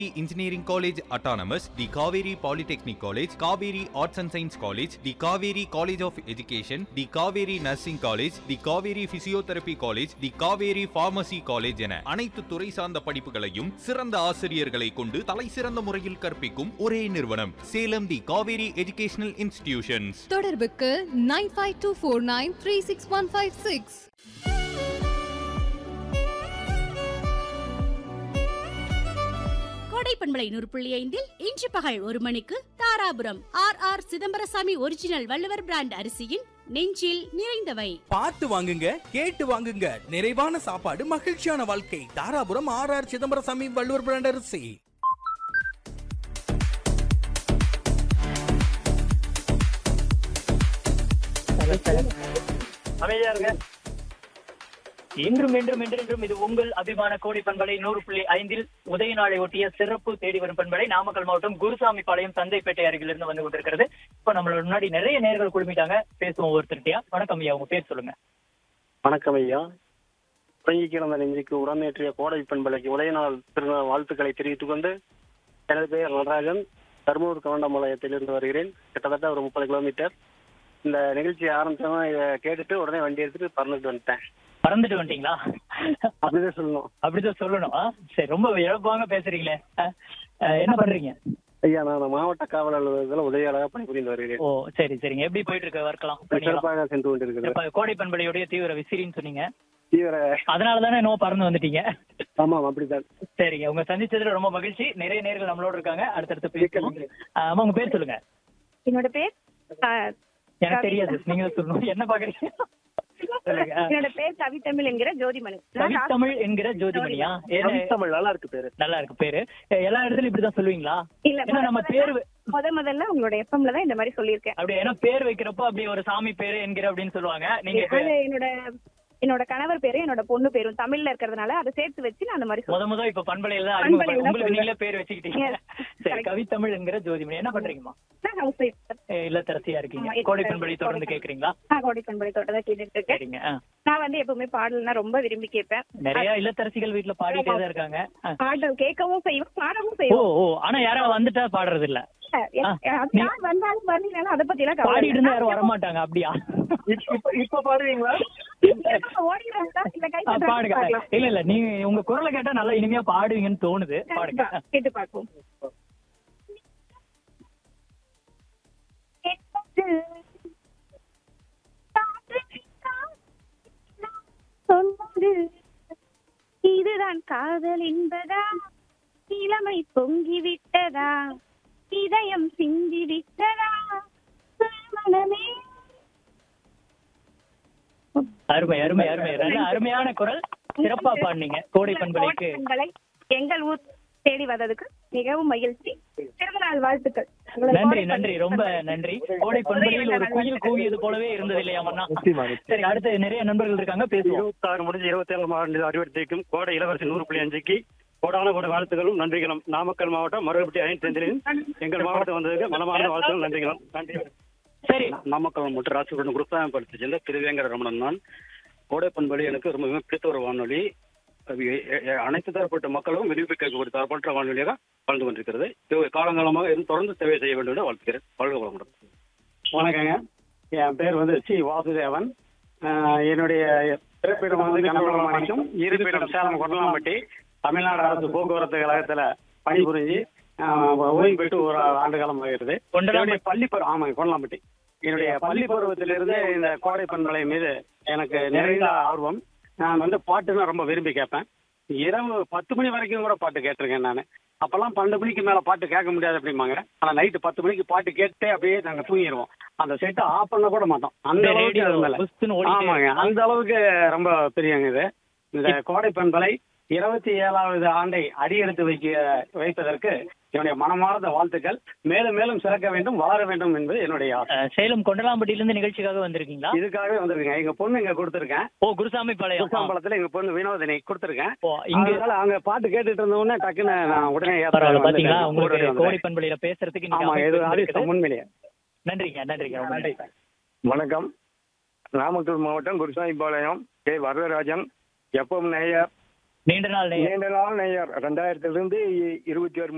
Engineering College Autonomous, the Kaveri Polytechnic College, Kaveri Arts and Science College, the Kaveri College of Education, the Kaveri Nursing College, the Kaveri Physiotherapy College, the Kaveri Pharmacy College என அனைத்து துறை சார்ந்த படிப்புகளையும் சிறந்த ஆசிரியர்களை கொண்டு தலை சிறந்த முறையில் கற்பிக்கும் ஒரே நிறுவனம் Salem the Kaveri educational institutions தொடர்புக்கு nine five two four nine three six one five six Kodai பண்பலை நூறு புள்ளி ஐந்தில் இன்று பகல் ஒரு மணிக்கு Dharapuram R R Chidambarasamy original Valluvar brand அரிசியின் நெஞ்சில் நிறைந்தவை பார்த்து வாங்குங்க கேட்டு வாங்குங்க நிறைவான சாப்பாடு மகிழ்ச்சியான வாழ்க்கை Dharapuram R R Chidambarasamy Valluvar brand அரிசி அமைதியா இருங்க இன்றும் என்றும் என்றென்றும் இது உங்கள் அபிமான கோடி பண்பலை நூறு புள்ளி ஐந்தில் உதய நாளை ஒட்டிய சிறப்பு தேடி வரும் பண்பலை நாமக்கல் மாவட்டம் குருசாமி பாளையம் தந்தைப்பேட்டை அருகிலிருந்து வந்து கொண்டிருக்கிறது இப்ப நம்மளோட முன்னாடி நிறைய நேர்கள் குழுமிட்டாங்க பேசுவோம் ஒவ்வொருத்தருட்டியா வணக்கம் ஐயா உங்க பேர் சொல்லுங்க வணக்கம் ஐயா உறங்கி கிடந்த நெஞ்சுக்கு உடனேற்றிய கோடை பண்பலைக்கு உதயநாள் திருநாள் வாழ்த்துக்களை தெரிவித்துக் கொண்டு எனது பெயர் நடராஜன் தருமபுரி கவண்டம்பாளையத்திலிருந்து வருகிறேன் கிட்டத்தட்ட ஒரு முப்பது கிலோமீட்டர் இந்த நிகழ்ச்சி ஆரம்பிச்சவங்க இதை கேட்டுட்டு உடனே வண்டி எடுத்துட்டு பறந்துட்டு வந்துட்டேன் பறந்துட்டு வந்துட்டீங்களா அப்படிதான் சொல்லணும் அப்படிதான் சொல்லணும் ஆ? சரி ரொம்ப இழப்பாங்க பேசுறீங்களே ஆ? ஆ, என்ன பண்றீங்க ஐயா நான் மாவட்ட காவல் அலுவலகத்தில் உதவியாளராக பணிபுரிந்து வருகிறேன் ஓ சரி சரிங்க எப்படி போயிட்டு இருக்க ஒர்க்கலாம் சிறப்பாக சென்று கொண்டிருக்கிறது இப்ப கோடை பண்பலையுடைய தீவிர விசிறின்னு சொன்னீங்க தீவிர அதனால தானே என்னவோ பறந்து வந்துட்டீங்க ஆமாம் அப்படித்தான் சரிங்க உங்க சந்திச்சதுல ரொம்ப மகிழ்ச்சி நிறைய நேர்கள் நம்மளோட இருக்காங்க அடுத்தடுத்து பேசலாம் ஆமா உங்க பேர் சொல்லுங்க என்னோட பேர் ஆ, எனக்கு தெரியாது நீங்க தான் சொல்லணும் என்ன பாக்குறீங்க சொல்லுங்க ஆ. என்னோட பேர் கவித்தமிழ் என்கிற ஜோதிமணி நான் கவித்தமிழ் என்கிற ஜோதிமணியா ஏன்னா- தமிழ் நல்லா இருக்கு பேரு நல்லா இருக்கு பேரு எல்லா இடத்துலயும் இப்படிதான் சொல்லுவீங்களா இல்ல ஏன்னா நம்ம பேர் வை- முத முதல்ல உங்களோட எஃப்எம்ல தான் இந்த மாதிரி சொல்லியிருக்கேன் அப்படி ஏன்னா பேர் வைக்கிறப்போ அப்படி ஒரு சாமி பேரு என்கிற அப்படின்னு சொல்லுவாங்க நீங்க இப்ப அது என்னோட என்னோட கணவர் பேரும் என்னோட பொண்ணு பேரும் தமிழ்ல இருக்கிறதுனால அதை சேர்த்து வச்சு நான் அந்த மாதிரி முத சொல்றேன் முத இப்ப பண்பலையில தான் பண்பலையில அறிமுகம் தான் உங்களுக்கு சொல்றேன். நீங்களே பேர் வச்சுக்கிட்டீங்க Yes. சரி Correct. கவித்தமிழ் என்கிற ஜோதிமணி என்ன பண்றீங்கம்மா நான் house wife. ஏ, இல்லத்தரசியா இருக்கீங்க ஆமா, கோடை இல்லத்தரசி. பண்பலை தொடர்ந்து கேக்குறீங்களா நான் கோடி பண்பலை தோட்டத்தை கேட்டுட்டு இருக்கேன் சரிங்க ஆ. நான் வந்து எப்பவுமே பாடல்னா ரொம்ப விரும்பி கேட்பேன் நிறைய இல்லத்தரசிகள் வீட்டுல பாடிட்டே தான் இருக்காங்க ஆ. பாடல் கேட்கவும் செய்வோம் பாடவும் ஓ செய்வோம் ஓ ஆனா யாரும் வந்துட்டா பாடுறது இல்ல எ- ஆ. அது யார் வந்தாலும் வரலனாலும் அதை பத்தி எல்லாம் கவலை பாடிட்டு இருந்தா இல்லை. யாரும் வரமாட்டாங்க அப்படியா இப்ப இப்ப பாடுவீங்களா நான் ஓடிடுறேன் இல்ல கை ஆ, பாடுங்க பார்க்கலாம். இல்ல இல்ல நீங்க உங்க குரலை கேட்டா நல்லா இனிமையா பாடுவீங்கன்னு தோணுது பாடுங்க கண்டிப்பா. கேட்டு பார்ப்போம் சொன்னது இதுதான் காதல் என்பதா இளமை பொங்கி விட்டதா இதயம் சிந்தி விட்டதா மனமே அருமை அருமை அருமை நல்ல அருமையான குரல் சிறப்பா பாடுனீங்க கோடை பண்பலைக்கு பண்பலை எங்கள் ஊர் தேடி வந்ததுக்கு மிகவும் மகிழ்ச்சி பிறந்தநாள் வாழ்த்துக்கள் உங்களை நன்றி கோடை நன்றி பண்பலை ரொம்ப நன்றி கோடை பண்பலையில் ஒரு குயில் கூவியது போலவே இருந்தது இல்லையா மன்னா சரி அடுத்து நிறைய நண்பர்கள் இருக்காங்க பேசுவோம் இருபத்தாறு முடிஞ்சு இருபத்தி ஏழாம் ஆண்டு அறிவுறுத்திக்கும் கோடை இளவரசி நூறு புள்ளி அஞ்சுக்கு கோடான கோட வாழ்த்துக்களும் நன்றிகளும் நாமக்கல் மாவட்டம் மறுபடி ஐந்து எங்கள் மாவட்டம் வந்ததுக்கு மனமார்ந்த வாழ்த்துக்கள் நன்றிகளும் நன்றி சரி நாமக்கல் மாவட்டம் ராசிபுரம் குருசாமிபுரத்தை சேர்ந்த திருவேங்கர ரமணன் நான் கோடை பண்பொழி எனக்கு ரொம்ப மிகவும் பிடித்த ஒரு வானொலி அது எ- எ- எ- அனைத்து தரப்பட்ட மக்களும் விரும்பி கேட்கக்கூடிய தரப்பட்ட வானொலியாக வாழ்ந்து கொண்டிருக்கிறது இது காலங்காலமாக இது தொடர்ந்து சேவை செய்ய வேண்டும் என்று வாழ்த்துக்கிறேன் வாழ்க வளமுடன் வணக்கங்க என் பேர் வந்து சி வாசுதேவன் ஆஹ் என்னுடைய பிறப்பிடம் வந்து கனகமாணிக்கம் இருப்பிடம் சேலம் கொண்டலாம்பட்டி தமிழ்நாடு அரசு போக்குவரத்து கழகத்துல பணிபுரிஞ்சு ஆஹ் ஓய்வு பெற்று ஒரு ஆண்டு காலம் ஆகிறது கொண்டலாம்பட்டி. என்னுடைய பள்ளி பருவம் ஆமாங்க கொண்டலாம்பட்டி என்னுடைய பள்ளி பருவத்திலிருந்து இந்த கோடை பண்பலை மீது எனக்கு நிறைந்த ஆர்வம் நான் வந்து பாட்டுன்னா ரொம்ப விரும்பி கேட்பேன் இரவு பத்து மணி வரைக்கும் கூட பாட்டு கேட்டிருக்கேன் நான் அப்பெல்லாம் பன்னெண்டு மணிக்கு மேல பாட்டு கேட்க முடியாது அப்படிம்பாங்க ஆனா நைட்டு பத்து மணிக்கு பாட்டு கேட்டே அப்படியே நாங்க தூங்கிடுவோம் அந்த செட்டை ஆஃப் பண்ண கூட மாட்டோம் அந்த இந்த அளவுக்கு ரேடியோ அது மேல. புஸ்துன்னு ஓடிட்டே ஆமாங்க இருக்கும். அந்த அளவுக்கு ரொம்ப பெரியங்க இது இந்த கோடை பண்பலை இருபத்தி ஏழாவது ஆண்டை அடியெடுத்து வைக்க வைப்பதற்கு என்னுடைய மனமார்ந்த வாழ்த்துக்கள் மேலும் மேலும் சிறக்க வேண்டும் வளர வேண்டும் என்பது என்னுடைய ஆசை அஹ், சேலம் கொண்டலாம்பட்டியில இருந்து நிகழ்ச்சிக்காக வந்திருக்கீங்களா இதுக்காகவே வந்திருக்கேன் எங்க பொண்ணு இங்க கொடுத்துருக்கேன் ஓ குருசாமி பாளையம் குருசாம்பலத்துல எங்க பொண்ணு வினோதினி கொடுத்துருக்கேன் ஓ இங்க அதனால அவங்க பாட்டு கேட்டுட்டு இருந்த உடனே டக்குன்னு நான் உடனே ஏத்த பரவாயில்ல வந்துட்டேன். பாத்தீங்களா உங்களுக்கு ஓடி வந்தேன். கோடை பண்பலையில பேசுறதுக்கு இன்னைக்கு ஆமா அமைப்பு இது அது இருக்குது. உண்மையிலேயே நன்றிங்க நன்றிங்க ரொம்ப நன்றி வணக்கம் நாமக்கல் மாவட்டம் குருசாமிபாளையம் கே வரதராஜன் எப்பம் நேயர் நீண்ட நாள் நேயர். நீண்ட நாள் நேயர் ரெண்டாயிரத்திலிருந்து இருபத்தி ஆறு